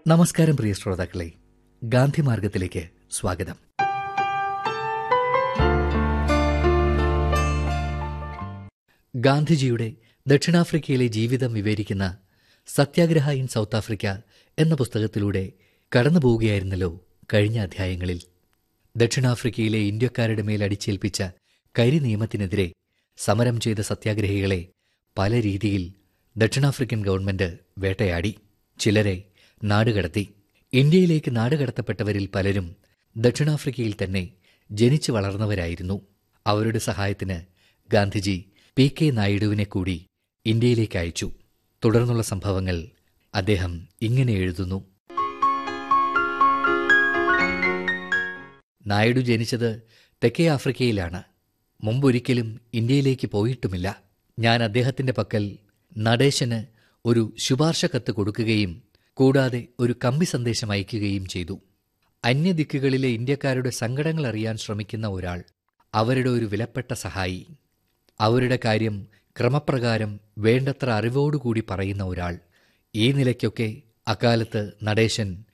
നമസ്കാരം പ്രിയ ശ്രോതാക്കളെ ഗാന്ധി മാർഗത്തിലേക്ക് സ്വാഗതം ഗാന്ധിജിയുടെ ദക്ഷിണാഫ്രിക്കയിലെ ജീവിതം വിവരിക്കുന്ന സത്യാഗ്രഹ ഇൻ സൗത്ത് ആഫ്രിക്ക എന്ന പുസ്തകത്തിലൂടെ കടന്നുപോവുകയായിരുന്നല്ലോ കഴിഞ്ഞ അധ്യായങ്ങളിൽ ദക്ഷിണാഫ്രിക്കയിലെ ഇന്ത്യക്കാരുടെ മേൽ അടിച്ചേൽപ്പിച്ച കരി നിയമത്തിനെതിരെ സമരം ചെയ്ത സത്യാഗ്രഹികളെ പല രീതിയിൽ ദക്ഷിണാഫ്രിക്കൻ ഗവൺമെന്റ് വേട്ടയാടി ചിലരെ നാടുകടത്തി ഇന്ത്യയിലേക്ക് നാടുകടത്തപ്പെട്ടവരിൽ പലരും ദക്ഷിണാഫ്രിക്കയിൽ തന്നെ ജനിച്ചു വളർന്നവരായിരുന്നു അവരുടെ സഹായത്തിന് ഗാന്ധിജി പി കെ നായിഡുവിനെ കൂടി ഇന്ത്യയിലേക്ക് അയച്ചു തുടർന്നുള്ള സംഭവങ്ങൾ അദ്ദേഹം ഇങ്ങനെ എഴുതുന്നു നായിഡു ജനിച്ചത് തെക്കേ ആഫ്രിക്കയിലാണ് മുമ്പൊരിക്കലും ഇന്ത്യയിലേക്ക് പോയിട്ടുമില്ല ഞാൻ അദ്ദേഹത്തിന്റെ പക്കൽ നടേശന് ഒരു ശുപാർശ കത്ത് കൊടുക്കുകയും കൂടാതെ ഒരു കമ്പി സന്ദേശം അയക്കുകയും ചെയ്തു അന്യദിക്കുകളിലെ ഇന്ത്യക്കാരുടെ സങ്കടങ്ങൾ അറിയാൻ ശ്രമിക്കുന്ന ഒരാൾ അവരുടെ ഒരു വിലപ്പെട്ട സഹായി അവരുടെ കാര്യം ക്രമപ്രകാരം വേണ്ടത്ര അറിവോടുകൂടി പറയുന്ന ഒരാൾ ഈ നിലയ്ക്കൊക്കെ അക്കാലത്ത് നടേശൻ